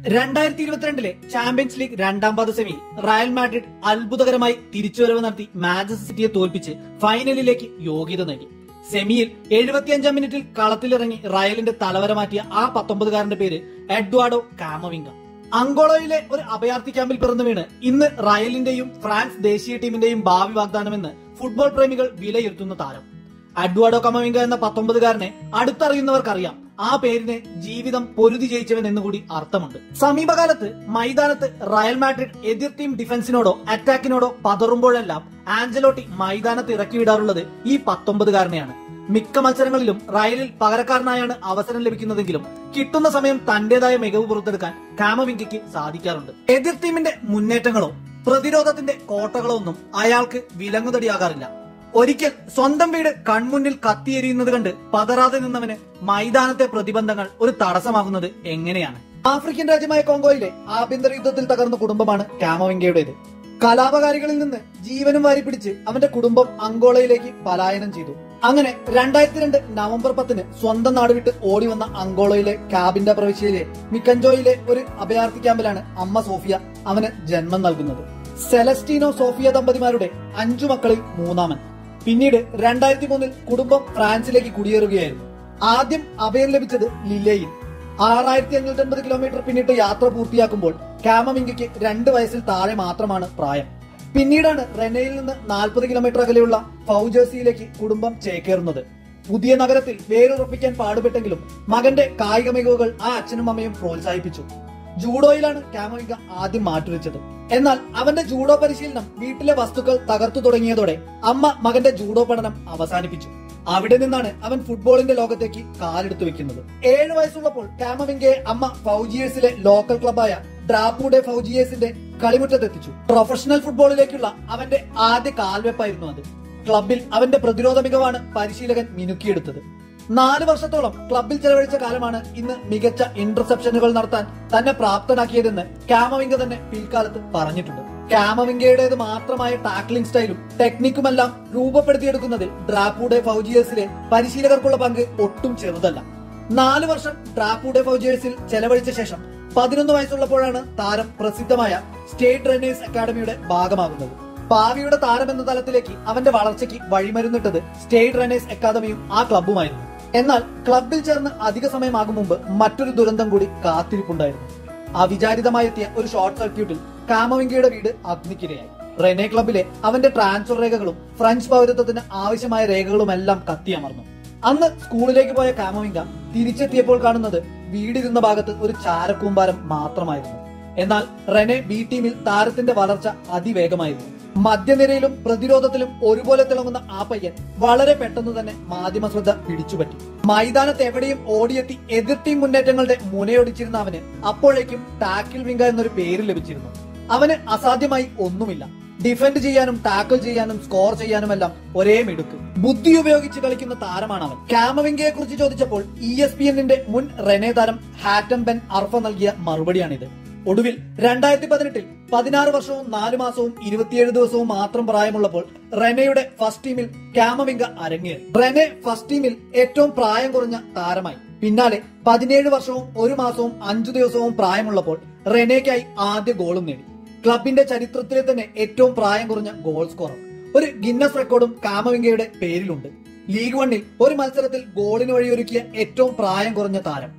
രണ്ടായിരത്തി ഇരുപത്തിരണ്ടിലെ champions league രണ്ടാം പാദ സെമിയിൽ റയൽ മാഡ്രിഡ് അത്ഭുതകരമായി തിരിച്ചുവരവ് നടത്തി മാഞ്ചസ്റ്റർ സിറ്റിയെ തോൽപ്പിച്ച് ഫൈനലിലേക്ക് യോഗ്യത നേടി സെമിയിൽ എഴുപത്തിയഞ്ചാം മിനിറ്റിൽ കളത്തിലിറങ്ങി റയലിന്റെ തലവര മാറ്റിയ ആ പത്തൊമ്പതുകാരന്റെ പേര് എഡ്വാർഡോ കാമവിംഗ അങ്കോളയിലെ ഒരു അഭയാർത്ഥി ക്യാമ്പിൽ പിറന്നു വീണ് ഇന്ന് റയലിന്റെയും ഫ്രാൻസ് ദേശീയ ടീമിന്റെയും ഭാവി വാഗ്ദാനമെന്ന് ഫുട്ബോൾ പ്രേമികൾ വിലയിരുത്തുന്ന താരം അഡ്വാഡോ കമവിംഗ എന്ന പത്തൊമ്പതുകാരനെ അടുത്തറിയുന്നവർക്കറിയാം ആ പേരിന് ജീവിതം പൊരുതി ജയിച്ചവൻ എന്നുകൂടി അർത്ഥമുണ്ട് സമീപകാലത്ത് മൈതാനത്ത് റയൽ മാഡ്രിഡ് എതിർ ടീം ഡിഫൻസിനോടോ അറ്റാക്കിനോടോ പതറുമ്പോഴെല്ലാം ആഞ്ചലോട്ടി മൈതാനത്ത് ഇറക്കി വിടാറുള്ളത് ഈ പത്തൊമ്പതുകാരനെയാണ് മിക്ക മത്സരങ്ങളിലും റയലിൽ പകരക്കാരനായാണ് അവസരം ലഭിക്കുന്നതെങ്കിലും കിട്ടുന്ന സമയം തന്റേതായ മികവ് പുറത്തെടുക്കാൻ കാമവിങ്കയ്ക്ക് സാധിക്കാറുണ്ട് എതിർ ടീമിന്റെ മുന്നേറ്റങ്ങളോ പ്രതിരോധത്തിന്റെ കോട്ടകളോ ഒന്നും അയാൾക്ക് വിലങ്ങുതടിയാകാറില്ല ഒരിക്കൽ സ്വന്തം വീട് കൺമുന്നിൽ കത്തിയെരിയുന്നത് കണ്ട് പതറാതെ നിന്നവന് മൈതാനത്തെ പ്രതിബന്ധങ്ങൾ ഒരു തടസ്സമാകുന്നത് എങ്ങനെയാണ് ആഫ്രിക്കൻ രാജ്യമായ കോങ്കോയിലെ ആഭ്യന്തര യുദ്ധത്തിൽ തകർന്ന കുടുംബമാണ് കാമവിങ്കയുടേത് കലാപകാരികളിൽ നിന്ന് ജീവനും വാരി പിടിച്ച് അവന്റെ കുടുംബം അങ്കോളയിലേക്ക് പലായനം ചെയ്തു അങ്ങനെ രണ്ടായിരത്തി രണ്ട് നവംബർ പത്തിന് സ്വന്തം നാട് വിട്ട് ഓടി വന്ന അങ്കോളയിലെ കാബിൻഡ പ്രവിശ്യയിലെ മിക്കഞ്ചോയിലെ ഒരു അഭയാർത്ഥി ക്യാമ്പിലാണ് അമ്മ സോഫിയ അവന് ജന്മം നൽകുന്നത് സെലസ്റ്റീനോ സോഫിയ ദമ്പതിമാരുടെ അഞ്ചു മക്കളിൽ മൂന്നാമൻ പിന്നീട് രണ്ടായിരത്തി മൂന്നിൽ കുടുംബം ഫ്രാൻസിലേക്ക് കുടിയേറുകയായിരുന്നു ആദ്യം അഭയം ലഭിച്ചത് ലില്ലയിൽ ആറായിരത്തി അഞ്ഞൂറ്റി അൻപത് കിലോമീറ്റർ പിന്നിട്ട് യാത്ര പൂർത്തിയാക്കുമ്പോൾ കാമമിങ്കയ്ക്ക് രണ്ട് വയസ്സിൽ താഴെ മാത്രമാണ് പ്രായം പിന്നീടാണ് റെനയിൽ നിന്ന് നാൽപ്പത് കിലോമീറ്റർ അകലെയുള്ള ഫൗജേഴ്സിയിലേക്ക് കുടുംബം ചേക്കേറുന്നത് പുതിയ നഗരത്തിൽ വേരുറപ്പിക്കാൻ പാടുപെട്ടെങ്കിലും മകന്റെ കായിക മികവുകൾ ആ അച്ഛനും അമ്മയും പ്രോത്സാഹിപ്പിച്ചു ജൂഡോയിലാണ് കാമവിംഗ ആദ്യം മാറ്റുരച്ചത് എന്നാൽ അവന്റെ ജൂഡോ പരിശീലനം വീട്ടിലെ വസ്തുക്കൾ തകർത്തു തുടങ്ങിയതോടെ അമ്മ മകന്റെ ജൂഡോ പഠനം അവസാനിപ്പിച്ചു അവിടെ നിന്നാണ് അവൻ ഫുട്ബോളിന്റെ ലോകത്തേക്ക് കാലെടുത്തു വെക്കുന്നത് ഏഴു വയസ്സുള്ളപ്പോൾ കാമവിംഗയെ അമ്മ ഫൗജിയേഴ്സിലെ ലോക്കൽ ക്ലബായ ഡ്രാപ്പൂഡെ ഫൗജിയേഴ്സിന്റെ കളിമുറ്റത്തെത്തിച്ചു പ്രൊഫഷണൽ ഫുട്ബോളിലേക്കുള്ള അവന്റെ ആദ്യ കാൽവെപ്പായിരുന്നു അത് ക്ലബിൽ അവന്റെ പ്രതിരോധ മികവാണ് പരിശീലകൻ മിനുക്കിയെടുത്തത് നാല് വർഷത്തോളം ക്ലബിൽ ചെലവഴിച്ച കാലമാണ് ഇന്ന് മികച്ച ഇന്റർസെപ്ഷനുകൾ നടത്താൻ തന്നെ പ്രാപ്തനാക്കിയതെന്ന് കാമവിംഗ തന്നെ പിൽക്കാലത്ത് പറഞ്ഞിട്ടുണ്ട് കാമവിംഗയുടേത് മാത്രമായ ടാക്ലിംഗ് സ്റ്റൈലും ടെക്നിക്കുമെല്ലാം രൂപപ്പെടുത്തിയെടുക്കുന്നതിൽ ഡ്രാപ്പൂഡെ ഫൗജിയേഴ്സിലെ പരിശീലകർക്കുള്ള പങ്ക് ഒട്ടും ചെറുതല്ല നാല് വർഷം ഡ്രാപ്പൂഡെ ഫൗജിയേഴ്സിൽ ചെലവഴിച്ച ശേഷം പതിനൊന്ന് വയസ്സുള്ളപ്പോഴാണ് താരം പ്രസിദ്ധമായ സ്റ്റേറ്റ് റണ്ണേഴ്സ് അക്കാദമിയുടെ ഭാഗമാകുന്നത് ഭാവിയുടെ താരം എന്ന തലത്തിലേക്ക് അവന്റെ വളർച്ചയ്ക്ക് വഴിമരുന്നിട്ടത് സ്റ്റേറ്റ് റണ്ണേഴ്സ് അക്കാദമിയും ആ ക്ലബ്ബുമായിരുന്നു എന്നാൽ ക്ലബിൽ ചേർന്ന് അധിക സമയമാകും മുമ്പ് മറ്റൊരു ദുരന്തം കൂടി കാത്തിരിപ്പുണ്ടായിരുന്നു അവിചാരിതമായി എത്തിയ ഒരു ഷോർട്ട് സർക്യൂട്ടിൽ കാമവിങ്കയുടെ വീട് അഗ്നിക്കിരയായി റെനെ ക്ലബിലെ അവന്റെ ട്രാൻസ്ഫർ രേഖകളും ഫ്രഞ്ച് പൗരത്വത്തിന് ആവശ്യമായ രേഖകളുമെല്ലാം കത്തിയമർന്നു അന്ന് സ്കൂളിലേക്ക് പോയ കാമവിങ്ക തിരിച്ചെത്തിയപ്പോൾ കാണുന്നത് വീടിരുന്ന ഭാഗത്ത് ഒരു ചാരക്കൂമ്പാരം മാത്രമായിരുന്നു എന്നാൽ റെനെ ബി ടീമിൽ താരത്തിന്റെ വളർച്ച അതിവേഗമായിരുന്നു മധ്യനിരയിലും പ്രതിരോധത്തിലും ഒരുപോലെ തിളങ്ങുന്ന ആ പയ്യൻ വളരെ പെട്ടെന്ന് തന്നെ മാധ്യമ ശ്രദ്ധ പിടിച്ചുപറ്റി മൈതാനത്ത് എവിടെയും ഓടിയെത്തി എതിർ ടീം മുന്നേറ്റങ്ങളുടെ മുനയൊടിച്ചിരുന്ന അവന് അപ്പോഴേക്കും ടാക്കിൾ വിങ്ക എന്നൊരു പേര് ലഭിച്ചിരുന്നു അവന് അസാധ്യമായി ഒന്നുമില്ല ഡിഫെൻഡ് ചെയ്യാനും ടാക്കിൾ ചെയ്യാനും സ്കോർ ചെയ്യാനുമെല്ലാം ഒരേ മിടുക്ക് ബുദ്ധി ഉപയോഗിച്ച് കളിക്കുന്ന താരമാണ് അവൻ കാമവിങ്കയെ കുറിച്ച് ചോദിച്ചപ്പോൾ ഇ എസ് പി എന്നിന്റെ മുൻ റെനെ താരം ഹാറ്റം ബെൻ അർഫ നൽകിയ മറുപടിയാണിത് ഒടുവിൽ രണ്ടായിരത്തി പതിനെട്ടിൽ പതിനാറ് വർഷവും നാല് മാസവും ഇരുപത്തിയേഴ് ദിവസവും മാത്രം പ്രായമുള്ളപ്പോൾ റെനയുടെ ഫസ്റ്റ് ടീമിൽ കാമവിങ്ക അരങ്ങേറി റെനെ ഫസ്റ്റ് ടീമിൽ ഏറ്റവും പ്രായം കുറഞ്ഞ താരമായി പിന്നാലെ പതിനേഴ് വർഷവും ഒരു മാസവും അഞ്ചു ദിവസവും പ്രായമുള്ളപ്പോൾ റെനയ്ക്കായി ആദ്യ ഗോളും നേടി ക്ലബിന്റെ ചരിത്രത്തിലെ തന്നെ ഏറ്റവും പ്രായം കുറഞ്ഞ ഗോൾ സ്കോറർ ഒരു ഗിന്നസ് റെക്കോർഡും കാമവിങ്കയുടെ പേരിലുണ്ട് ലീഗ് വണ്ണിൽ ഒരു മത്സരത്തിൽ ഗോളിന് വഴിയൊരുക്കിയ ഏറ്റവും പ്രായം കുറഞ്ഞ താരം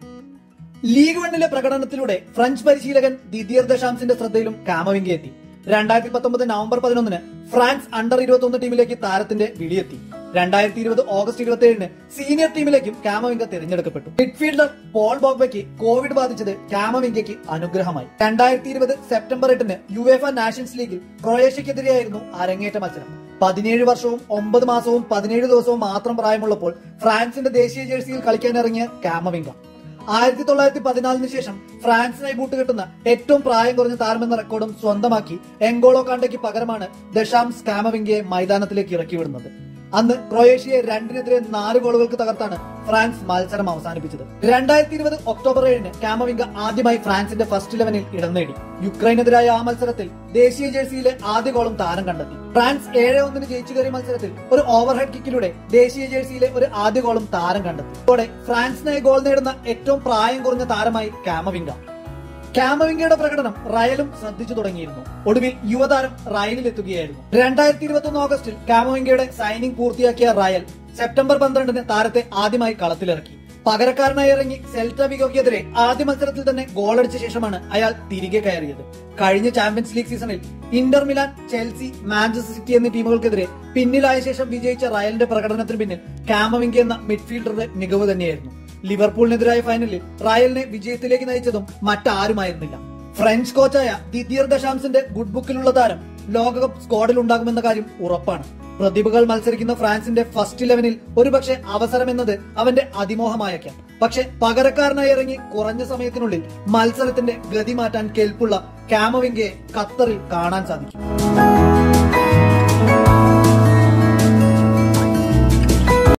ലീഗ് വണ്ണിലെ പ്രകടനത്തിലൂടെ ഫ്രഞ്ച് പരിശീലകൻ ദിദിയർ ദശാംസിന്റെ ശ്രദ്ധയിലും കാമവിംഗ എത്തി രണ്ടായിരത്തി പത്തൊമ്പത് നവംബർ പതിനൊന്നിന് ഫ്രാൻസ് അണ്ടർ ഇരുപത്തി ഒന്ന് ടീമിലേക്ക് താരത്തിന്റെ വിളിയെത്തി രണ്ടായിരത്തി ഇരുപത് ഓഗസ്റ്റ് ഇരുപത്തി ഏഴിന് സീനിയർ ടീമിലേക്കും കാമവിംഗ തിരഞ്ഞെടുക്കപ്പെട്ടു മിഡ്ഫീൽഡർ പോൾ ബോഗ്ബയ്ക്ക് കോവിഡ് ബാധിച്ചത് കാമവിംഗയ്ക്ക് അനുഗ്രഹമായി രണ്ടായിരത്തി ഇരുപത് സെപ്റ്റംബർ എട്ടിന് യുവേഫ നാഷൻസ് ലീഗിൽ ക്രൊയേഷ്യക്കെതിരെയായിരുന്നു അരങ്ങേറ്റ മത്സരം പതിനേഴ് വർഷവും ഒമ്പത് മാസവും പതിനേഴ് ദിവസവും മാത്രം പ്രായമുള്ളപ്പോൾ ഫ്രാൻസിന്റെ ദേശീയ ജേഴ്സിയിൽ കളിക്കാനിറങ്ങിയ കാമവിംഗ ആയിരത്തി തൊള്ളായിരത്തി പതിനാലിന് ശേഷം ഫ്രാൻസിനായി ബൂട്ടുകെട്ടുന്ന ഏറ്റവും പ്രായം കുറഞ്ഞ താരമെന്ന റെക്കോർഡും സ്വന്തമാക്കി എങ്കോളോ കാണ്ടയ്ക്ക് പകരമാണ് ദശാംസ് കാമവിംഗയെ മൈതാനത്തിലേക്ക് ഇറക്കി വിടുന്നത് അന്ന് ക്രൊയേഷ്യയെ രണ്ടിനെതിരെ നാല് ഗോളുകൾക്ക് തകർത്താണ് ഫ്രാൻസ് മത്സരം അവസാനിപ്പിച്ചത് രണ്ടായിരത്തി ഇരുപത് ഒക്ടോബർ ഏഴിന് കാമവിംഗ ആദ്യമായി ഫ്രാൻസിന്റെ ഫസ്റ്റ് ഇലവനിൽ ഇടം നേടി യുക്രൈനെതിരായ ആ മത്സരത്തിൽ ദേശീയ ജേഴ്സിയിലെ ആദ്യ ഗോളും താരം കണ്ടെത്തി ഫ്രാൻസ് ഏഴ് ഒന്നിന് ജയിച്ചു കയറിയ മത്സരത്തിൽ ഒരു ഓവർഹെഡ് കിക്കിലൂടെ ദേശീയ ജേഴ്സിയിലെ ഒരു ആദ്യ ഗോളും താരം കണ്ടെത്തി ഇതോടെ ഫ്രാൻസിനായി ഗോൾ നേടുന്ന ഏറ്റവും പ്രായം കുറഞ്ഞ താരമായി കാമവിംഗ കാമവിംഗയുടെ പ്രകടനം റയലും ശ്രദ്ധിച്ചു തുടങ്ങിയിരുന്നു ഒടുവിൽ യുവതാരം റയലിലെത്തുകയായിരുന്നു രണ്ടായിരത്തി ഇരുപത്തി ഒന്ന് ഓഗസ്റ്റിൽ കാമവിംഗയുടെ സൈനിങ് പൂർത്തിയാക്കിയ റയൽ സെപ്റ്റംബർ പന്ത്രണ്ടിന് താരത്തെ ആദ്യമായി കളത്തിലിറക്കി പകരക്കാരനായി ഇറങ്ങി സെൽറ്റ വിഗോക്കെതിരെ ആദ്യ മത്സരത്തിൽ തന്നെ ഗോളടിച്ച ശേഷമാണ് അയാൾ തിരികെ കയറിയത് കഴിഞ്ഞ ചാമ്പ്യൻസ് ലീഗ് സീസണിൽ Inter Milan Chelsea Manchester City എന്നീ ടീമുകൾക്കെതിരെ പിന്നിലായ ശേഷം വിജയിച്ച റയലിന്റെ പ്രകടനത്തിന് പിന്നിൽ കാമവിംഗി എന്ന മിഡ്ഫീൽഡറുടെ മികവ് തന്നെയായിരുന്നു ലിവർപൂളിനെതിരായ ഫൈനലിൽ റയലിനെ വിജയത്തിലേക്ക് നയിച്ചതും മറ്റാരുമായിരുന്നില്ല ഫ്രഞ്ച് കോച്ചായ ദിദിയർ ദശാംസിന്റെ ഗുഡ് ബുക്കിലുള്ള താരം ലോകകപ്പ് സ്ക്വാഡിൽ ഉണ്ടാകുമെന്ന കാര്യം ഉറപ്പാണ് പ്രതിഭകൾ മത്സരിക്കുന്ന ഫ്രാൻസിന്റെ ഫസ്റ്റ് ഇലവനിൽ ഒരുപക്ഷെ അവസരമെന്നത് അവന്റെ അതിമോഹമായേക്കാം പക്ഷെ പകരക്കാരനായി ഇറങ്ങി കുറഞ്ഞ സമയത്തിനുള്ളിൽ മത്സരത്തിന്റെ ഗതി മാറ്റാൻ കെൽപ്പുള്ള കാമവിംഗയെ ഖത്തറിൽ കാണാൻ സാധിക്കും